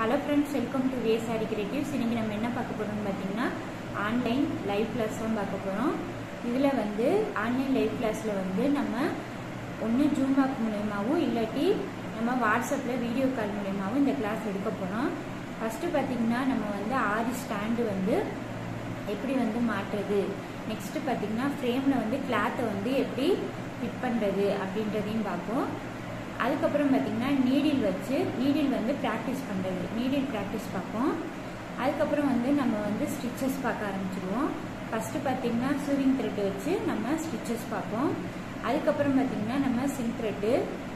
hello friends welcome to வேசாரி creatives இன்றைக்கி நம்ம என்ன பார்க்க போகிறோம்னு பார்த்தீங்கன்னா ஆன்லைன் லைவ் கிளாஸ் தான் பார்க்க போகிறோம் இதில் வந்து ஆன்லைன் லைவ் கிளாஸில் வந்து நம்ம ஒன்று ஜூம் ஆப் மூலயமாவும் இல்லாட்டி நம்ம வாட்ஸ்அப்பில் வீடியோ கால் மூலயமாவும் இந்த கிளாஸ் எடுக்க போகிறோம் ஃபஸ்ட்டு பார்த்தீங்கன்னா நம்ம வந்து ஆரி ஸ்டாண்டு வந்து எப்படி வந்து மாட்டுறது நெக்ஸ்ட்டு பார்த்தீங்கன்னா ஃப்ரேமில் வந்து கிளாத்தை வந்து எப்படி ஃபிட் பண்ணுறது அப்படின்றதையும் பார்ப்போம் அதுக்கப்புறம் பார்த்தீங்கன்னா நீடில் வச்சு நீடில் வந்து ப்ராக்டிஸ் பண்ணுறது நீடில் ப்ராக்டிஸ் பார்ப்போம் அதுக்கப்புறம் வந்து நம்ம வந்து ஸ்டிச்சஸ் பார்க்க ஆரம்பிச்சிடுவோம் ஃபஸ்ட்டு பார்த்தீங்கன்னா சூரிங் த்ரெட் வச்சு நம்ம ஸ்டிச்சஸ் பார்ப்போம் அதுக்கப்புறம் பார்த்தீங்கன்னா நம்ம சிங் த்ரெட்டு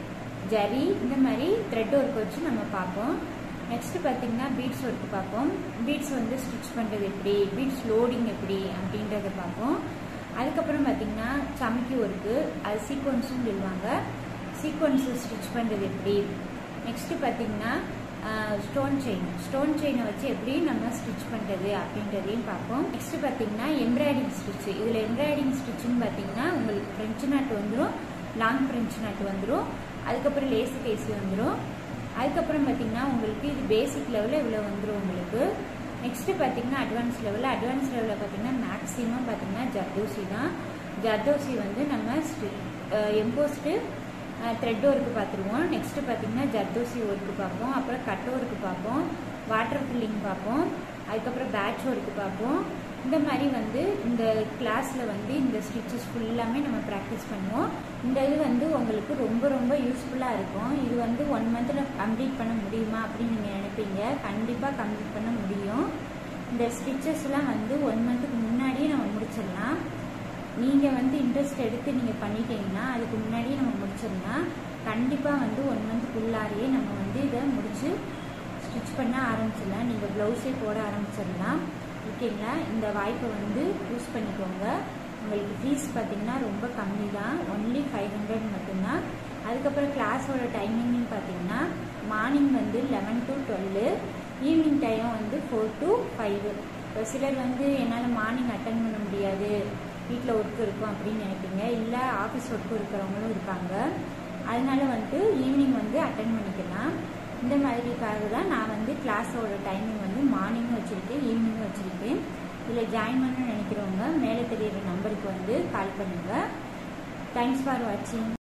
ஜரி இந்த மாதிரி த்ரெட் ஒர்க் வச்சு நம்ம பார்ப்போம் நெக்ஸ்ட் பார்த்தீங்கன்னா பீட்ஸ் ஒர்க் பார்ப்போம் பீட்ஸ் வந்து ஸ்டிச் பண்ணுறது எப்படி பீட்ஸ் லோடிங் எப்படி அப்படின்றத பார்ப்போம் அதுக்கப்புறம் பார்த்தீங்கன்னா சமைக்கி ஒர்க்கு அது சீக்வன்ஸும் சொல்லுவாங்க சீக்வன்ஸு ஸ்டிச் பண்ணுறது எப்படி நெக்ஸ்ட்டு பார்த்தீங்கன்னா ஸ்டோன் செயின் ஸ்டோன் செயினை வச்சு எப்படி நம்ம ஸ்டிச் பண்ணுறது அப்படின்றதையும் பார்ப்போம் நெக்ஸ்ட் பார்த்தீங்கன்னா எம்ப்ராய்டிங் ஸ்டிச் இதில் எம்ப்ராய்டிங் ஸ்டிச்சுன்னு பார்த்தீங்கன்னா உங்களுக்கு ஃப்ரெஞ்சு நாட்டு வந்துடும் லாங் ஃப்ரெஞ்சு நாட்டு வந்துடும் அதுக்கப்புறம் லேசு கேசி வந்துடும் அதுக்கப்புறம் பார்த்தீங்கன்னா உங்களுக்கு இது பேசிக் லெவலில் இவ்வளோ வந்துடும் உங்களுக்கு நெக்ஸ்ட்டு பார்த்தீங்கன்னா அட்வான்ஸ் லெவலில் அட்வான்ஸ் லெவலில் பார்த்தீங்கன்னா மேக்ஸிமம் பார்த்தீங்கன்னா ஜர்தோசி தான் ஜர்தோசி வந்து நம்ம எம்போஸ்ட்டு த்ரெட் ஒர்க்கு பார்த்துருவோம் நெக்ஸ்ட்டு பார்த்தீங்கன்னா ஜர்தோசி ஒர்க்கு பார்ப்போம் அப்புறம் கட் ஒர்க்கு பார்ப்போம் வாட்டர் ஃபில்லிங் பார்ப்போம் அதுக்கப்புறம் பேட்ச் ஒர்க்கு பார்ப்போம் இந்த மாதிரி வந்து இந்த கிளாஸில் வந்து இந்த ஸ்டிச்சஸ் ஃபுல்லாமே நம்ம ப்ராக்டிஸ் பண்ணுவோம் இந்த இது வந்து உங்களுக்கு ரொம்ப ரொம்ப யூஸ்ஃபுல்லாக இருக்கும் இது வந்து ஒன் மந்தில் கம்ப்ளீட் பண்ண முடியுமா அப்படின்னு நீங்கள் நினைப்பீங்க கண்டிப்பாக கம்ப்ளீட் பண்ண முடியும் இந்த ஸ்டிச்சஸ்லாம் வந்து ஒன் மந்த்துக்கு முன்னாடியே நம்ம முடிச்சிடலாம் நீங்கள் வந்து இன்ட்ரெஸ்ட் எடுத்து நீங்கள் பண்ணிட்டீங்கன்னா அதுக்கு முன்னாடியே நம்ம முடிச்சிடலாம் கண்டிப்பாக வந்து ஒன் மந்த்துக்குள்ளாரையே நம்ம வந்து இதை முடித்து ஸ்டிச் பண்ண ஆரம்பிச்சிடலாம் நீங்கள் ப்ளவுஸே போட ஆரம்பிச்சிடலாம் ஓகேங்களா இந்த வாய்ப்பை வந்து யூஸ் பண்ணிக்கோங்க உங்களுக்கு ஃபீஸ் பார்த்தீங்கன்னா ரொம்ப கம்மி தான் ஒன்லி ஃபைவ் ஹண்ட்ரட் மட்டும்தான் அதுக்கப்புறம் கிளாஸோட டைமிங்னு பார்த்தீங்கன்னா மார்னிங் வந்து eleven to twelve evening time வந்து ஃபோர் டு ஃபைவ் இப்போ சிலர் வந்து என்னால் மார்னிங் அட்டன் பண்ண முடியாது வீட்டில் ஒர்க் இருக்கும் அப்படின்னு நினைப்பீங்க இல்லை ஆஃபீஸ் ஒர்க்கு இருக்கிறவங்களும் இருப்பாங்க அதனால வந்துட்டு ஈவினிங் வந்து அட்டன் பண்ணிக்கலாம் இந்த மாதிரிக்காக தான் நான் வந்து கிளாஸோட டைமிங் வந்து மார்னிங்கும் வச்சுருக்கேன் ஈவினிங்கும் வச்சுருக்கேன் இதில் ஜாயின் பண்ணணும்னு நினைக்கிறவங்க மேலே தெரியிற நம்பருக்கு வந்து கால் பண்ணுங்கள் தேங்க்ஸ் ஃபார் வாட்சிங்